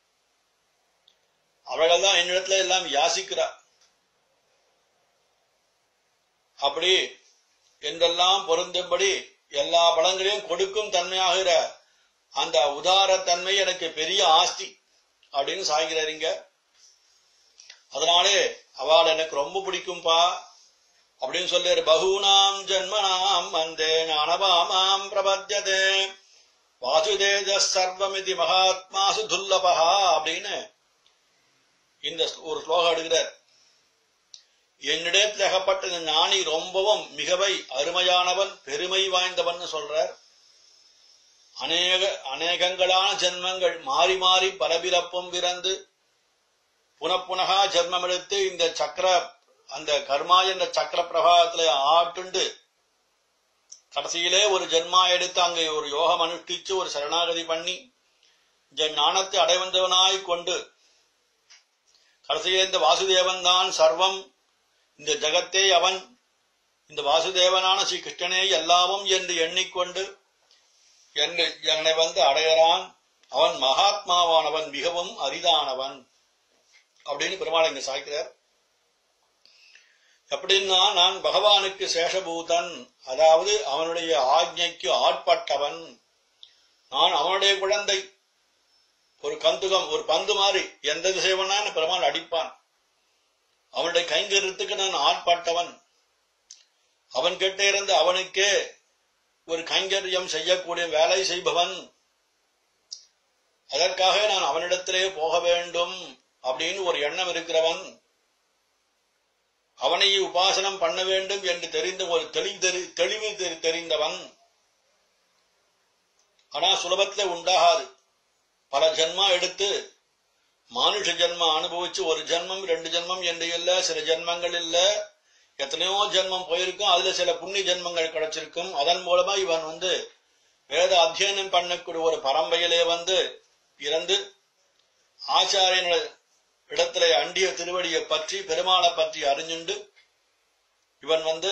அவர்கள் தான் என்னிடத்துல எல்லாம் யாசிக்கிறா அப்படி என்றெல்லாம் பொருந்தும்படி எல்லா பலங்களையும் கொடுக்கும் தன்மையாகிற அந்த உதாரத்தன்மை எனக்கு பெரிய ஆஸ்தி அப்படின்னு சாய்கிறாருங்க அதனாலே அவள் எனக்கு ரொம்ப பிடிக்கும்பா அப்படின்னு சொல்லிரு பகூனாம் ஜன்மனாம் வந்தே ஞானபாமாம் பிரபத்தியதே வாசுதேஜ சர்வமிதி மகாத்மாசு துல்லபா அப்படின்னு இந்த ஒரு ஸ்லோகம் எடுக்கிறார் என்னிடத்தில் அகப்பட்ட இந்த ஞானி ரொம்பவும் மிகவை அருமையானவன் பெருமை வாய்ந்தவன் சொல்றார் அநேக அநேகங்களான ஜென்மங்கள் மாறி மாறி பலபிறப்பும் பிறந்து புனப்புனகா ஜென்மம் எடுத்து இந்த சக்கர அந்த கர்மா என்ற சக்கர பிரபாகத்துல ஆட்டுண்டு கடைசியிலே ஒரு ஜென்மா எடுத்து அங்கே ஒரு யோகம் அனுஷ்டிச்சு ஒரு சரணாகதி பண்ணி இந்த ஞானத்தை அடைவந்தவனாய் கொண்டு கடைசியிலே இந்த வாசுதேவன் தான் சர்வம் இந்த ஜகத்தே அவன் இந்த வாசுதேவனான ஸ்ரீ கிருஷ்ணனே எல்லாமும் என்று எண்ணிக்கொண்டு என்று என்னை வந்து அடைகிறான் அவன் மகாத்மாவானவன் மிகவும் அரிதானவன் அப்படின்னு பெருமாள் இங்க சாய்க்கிறார் எப்படின்னா நான் பகவானுக்கு சேஷபூதன் அதாவது அவனுடைய ஆக்ஞைக்கு ஆட்பட்டவன் நான் அவனுடைய குழந்தை ஒரு கந்துகம் ஒரு பந்து மாதிரி எந்த திசைவனா பெருமாள் அடிப்பான் அவனுடைய கைங்கரியத்துக்கு நான் ஆட்பட்டவன் அவன் கிட்ட இருந்து அவனுக்கே ஒரு கைங்கரியம் செய்யக்கூடிய வேலை செய்பவன் அதற்காக நான் அவனிடத்திலே போக வேண்டும் அப்படின்னு ஒரு எண்ணம் இருக்கிறவன் அவனை உபாசனம் பண்ண வேண்டும் என்று தெரிந்த ஒரு தெளிவு தெரி- தெளிவு தெரி- தெரிந்தவன் ஆனா சுலபத்துல உண்டாகாது பல ஜென்மா எடுத்து மானுஷ ஜென்ம அனுபவிச்சு ஒரு ஜென்மம் ரெண்டு ஜென்மம் என்று இல்ல சில ஜென்மங்கள் இல்ல எத்தனையோ ஜென்மம் போயிருக்கும் அதுல சில புண்ணிய ஜென்மங்கள் கிடைச்சிருக்கும் அதன் மூலமா இவன் வந்து வேத அத்தியனம் பண்ணக்கூடிய ஒரு பரம்பையிலே வந்து இறந்து ஆச்சாரியன இடத்துல அண்டிய திருவடியை பற்றி பெருமாளை பற்றி அறிஞ்சுண்டு இவன் வந்து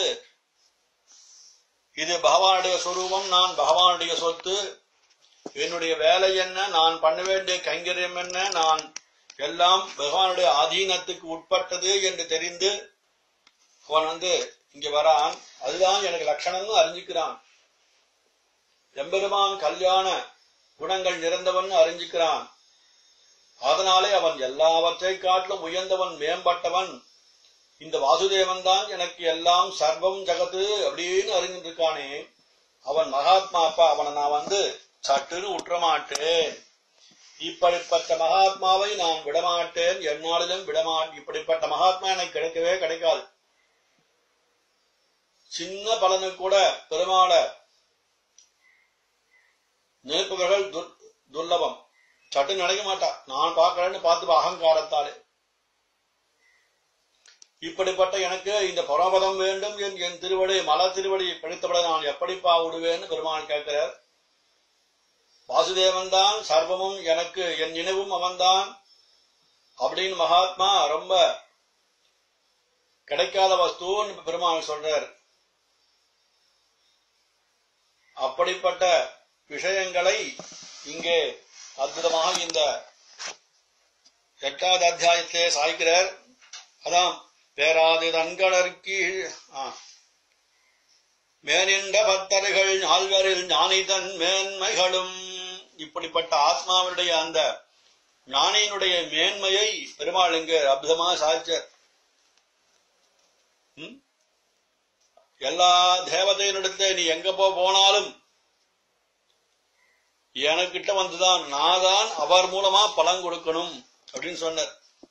இது பகவானுடைய சொரூபம் நான் பகவானுடைய சொத்து என்னுடைய வேலை என்ன நான் பண்ண வேண்டிய கைங்கரியம் என்ன நான் எல்லாம் பகவானுடைய ஆதீனத்துக்கு உட்பட்டது என்று தெரிந்து அவன் வந்து இங்க வரான் அதுதான் எனக்கு லட்சணம்னு அறிஞ்சுக்கிறான் எம்பெருமான் கல்யாண குணங்கள் நிறைந்தவன் அறிஞ்சுக்கிறான் அதனாலே அவன் எல்லாவற்றை காட்டிலும் உயர்ந்தவன் மேம்பட்டவன் இந்த வாசுதேவன் தான் எனக்கு எல்லாம் சர்வம் ஜகத்து அப்படின்னு அறிஞ்சிட்டு இருக்கானே அவன் மகாத்மா அப்பா அவனை நான் வந்து சட்டுன்னு உற்றமாட்டேன் இப்படிப்பட்ட மகாத்மாவை நான் விடமாட்டேன் எந்நாளிலும் விடமாட்டேன் இப்படிப்பட்ட மகாத்மா எனக்கு கிடைக்கவே கிடைக்காது சின்ன பலனுக்கு கூட பெருமாள நினைப்பவர்கள் துர்- துர்லபம் சட்டு நினைக்க மாட்டா நான் பார்க்கறேன்னு பார்த்து அகங்காரத்தாலே இப்படிப்பட்ட எனக்கு இந்த பரமபதம் வேண்டும் என் என் திருவடி மல திருவடி பிடித்தபட நான் எப்படிப்பா விடுவேன்னு பெருமாள் கேட்கிறார் வாசுதேவன் தான் சர்வமும் எனக்கு என் நினைவும் அவன்தான் அப்படின்னு மகாத்மா ரொம்ப கிடைக்காத வஸ்துன்னு பெருமாள் சொல்றார் அப்படிப்பட்ட விஷயங்களை இங்கே அற்புதமாக இந்த எட்டாவது அத்தியாயத்திலே சாய்க்கிறார் அதான் பேராது தன்கடற்கு மேனின்ற பக்தர்கள் நால்வரில் ஞானிதன் மேன்மைகளும் இப்படிப்பட்ட ஆத்மாவினுடைய அந்த ஞானியினுடைய மேன்மையை பெருமாள் இங்கு அற்புதமாக சாய்ச்சார் ம்? எல்லா தேவதையினிடத்துல நீ எங்க போ போனாலும் எனக்கிட்ட வந்துதான் நான் தான் அவர் மூலமா பலன் கொடுக்கணும் அப்படின்னு சொன்னார்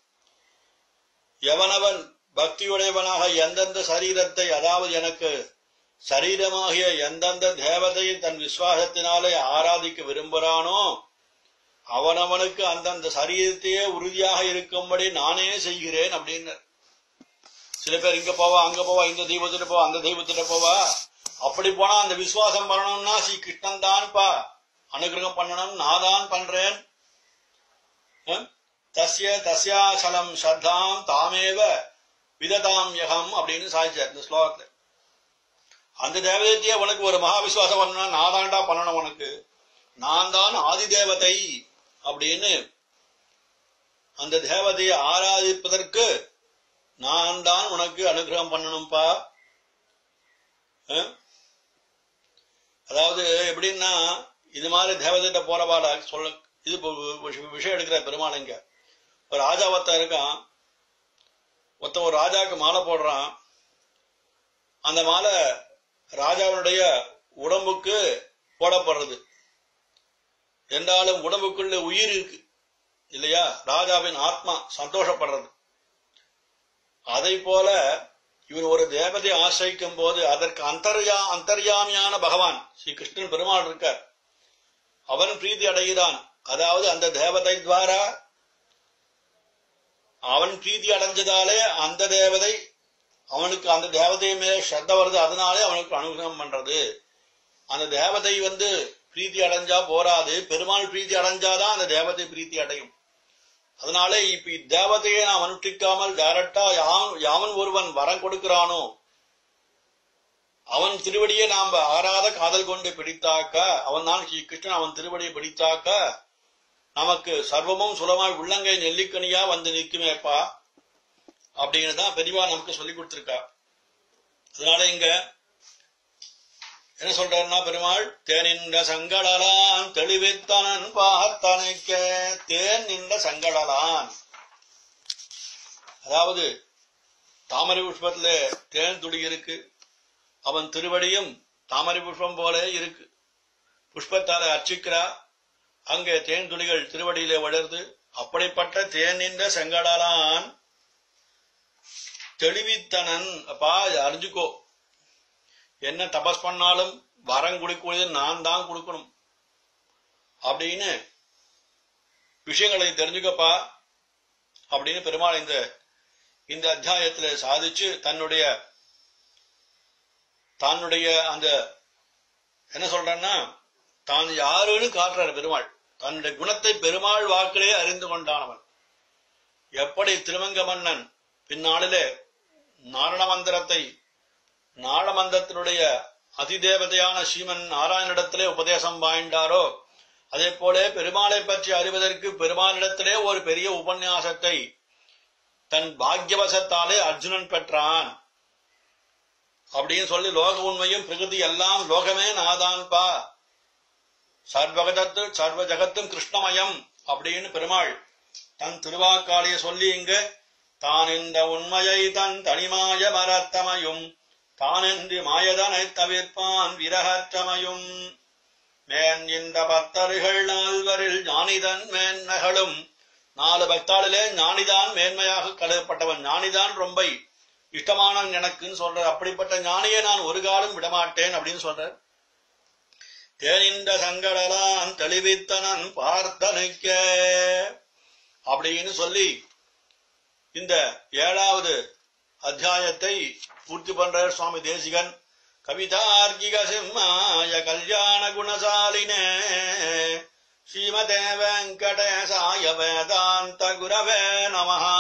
எவனவன் பக்தியுடையவனாக எந்தெந்த சரீரத்தை அதாவது எனக்கு சரீரமாகிய எந்தெந்த தேவதையை தன் விசுவாசத்தினாலே ஆராதிக்க விரும்புகிறானோ அவனவனுக்கு அந்தந்த சரீரத்தையே உறுதியாக இருக்கும்படி நானே செய்கிறேன் அப்படின்னு சில பேர் இங்க போவா அங்க போவா இந்த தெய்வத்திட்ட போவா அந்த தெய்வத்திட்ட போவா அப்படி போனா அந்த விசுவாசம் பண்ணணும்னா ஸ்ரீ கிருஷ்ணன் தான்ப்பா அனுகிரகம் பண்ணணும் நான் தான் பண்றேன் ஹம்? தஸ்ய தஸ்யாசலம் ஸ்ரத்தாம் தாமேவ விததாம் யகம் அப்படின்னு சாதிச்சார் இந்த ஸ்லோகத்துல அந்த தேவதையே உனக்கு ஒரு மகா விசுவாசம் பண்ணணும் நான் தான்டா பண்ணணும் உனக்கு நான் தான் ஆதி தேவதை அப்படின்னு அந்த தேவதையை ஆராதிப்பதற்கு நான் தான் உனக்கு அனுகிரகம் பண்ணணும்பா அஹ்? அதாவது எப்படின்னா இது மாதிரி தேவதைகிட்ட போறவாட சொல்ல இது இப்போ விஷ- விஷயம் எடுக்கிற பெருமாள் இங்க ஒரு ராஜா ஒருத்தன் இருக்கான் ஒருத்தன் ஒரு ராஜாவுக்கு மாலை போடுறான் அந்த மாலை ராஜாவினுடைய உடம்புக்கு போடப்படுறது என்றாலும் உடம்புக்குள்ள உயிர் இருக்கு இல்லையா ராஜாவின் ஆத்மா சந்தோஷப்படுறது அதை போல இவன் ஒரு தேவதை ஆசிரிக்கும் போது அதற்கு அந்தர்யா அந்தர்யாமியான பகவான் ஸ்ரீ கிருஷ்ணன் பெருமாள் இருக்கார் அவன் பிரீதி அடைகிறான் அதாவது அந்த தேவதை துவாரா அவன் பிரீதி அடைஞ்சதாலே அந்த தேவதை அவனுக்கு அந்த தேவதை மேல ஸ்ரத்த வருது அதனாலே அவனுக்கு அனுகிரகம் பண்றது அந்த தேவதை வந்து பிரீத்தி அடைஞ்சா போராது பெருமாள் பிரீத்தி அடைஞ்சாதான் அந்த தேவதை பிரீத்தி அடையும் அதனாலே இப்ப இத்தேவதையை நாம் அனுஷ்டிக்காமல் டைரக்டா யாவன் யாவன் ஒருவன் வரம் கொடுக்கிறானோ அவன் திருவடியை நாம் ஆறாத காதல் கொண்டு பிடித்தாக்க அவன் தான் ஸ்ரீ கிருஷ்ணன் அவன் திருவடியை பிடித்தாக்க நமக்கு சர்வமும் சுலமாய் உள்ளங்கை நெல்லிக்கனியா வந்து நிற்குமேப்பா அப்படின்னு தான் பெரியவா நமக்கு சொல்லி கொடுத்திருக்கா அதனால இங்க என்ன சொல்றாருன்னா பெருமாள் தேனின்ற சங்கடலான் தெளிவித்தனன் பார்த்தனைக்க தேன் நின்ற சங்கடலான் அதாவது தாமரை புஷ்பத்துல தேன் துளி இருக்கு அவன் திருவடியும் தாமரை புஷ்பம் போல இருக்கு புஷ்பத்தால அர்ச்சிக்கிறா அங்கே தேன் துளிகள் திருவடியிலே வளருது அப்படிப்பட்ட தேன் நின்ற செங்கடலான் தெளிவித்தனன் அப்பா இதை அறிஞ்சுக்கோ என்ன தபஸ் பண்ணாலும் வரம் கொடுக்கூடியது நான் தான் கொடுக்கணும் அப்படின்னு விஷயங்களை தெரிஞ்சுக்கப்பா அப்படின்னு பெருமாள் இந்த இந்த அத்தியாயத்துல சாதிச்சு தன்னுடைய தன்னுடைய அந்த என்ன சொல்றேன்னா தான் யாருன்னு காட்டுறாரு பெருமாள் தன்னுடைய குணத்தை பெருமாள் வாக்கிலே அறிந்து கொண்டானவன் எப்படி திருமங்க மன்னன் பின்னாளிலே நாரண மந்திரத்தை நாடமந்தத்தினுடைய அதிதேவதையான ஸ்ரீமன் நாராயணிடத்திலே உபதேசம் வாய்ந்தாரோ அதே போல பெருமாளை பற்றி அறிவதற்கு பெருமானிடத்திலே ஒரு பெரிய உபன்யாசத்தை தன் பாக்யவசத்தாலே அர்ஜுனன் பெற்றான் அப்படின்னு சொல்லி லோக உண்மையும் பிரகிருதி எல்லாம் லோகமே நாதான்பா சர்வகதத்து சர்வ ஜகத்தும் கிருஷ்ணமயம் அப்படின்னு பெருமாள் தன் திருவாக்காளிய சொல்லி இங்கு தான் இந்த உண்மையை தன் தனிமாய மரத்தமையும் தானென்று மாயதனை தவிர்ப்பான் விரகற்றமையும் மேன் இந்த பக்தர்கள் நால்வரில் ஞானிதன் மேன்மைகளும் நாலு பக்தாளிலே ஞானிதான் மேன்மையாக கருதப்பட்டவன் ஞானிதான் ரொம்ப இஷ்டமானவன் எனக்குன்னு சொல்ற அப்படிப்பட்ட ஞானியை நான் ஒரு காலம் விடமாட்டேன் அப்படின்னு சொல்ற தேனின்ற சங்கடலான் தெளிவித்தனன் பார்த்தனுக்க அப்படின்னு சொல்லி இந்த ஏழாவது அத்தியாயத்தை பூர்த்தி பண்றார் சுவாமி தேசிகன் கவிதார்க்கிக சிம்மாய கல்யாண குணசாலினே ஸ்ரீமதே வெங்கடேசாய வேதாந்த குரவே நமஹா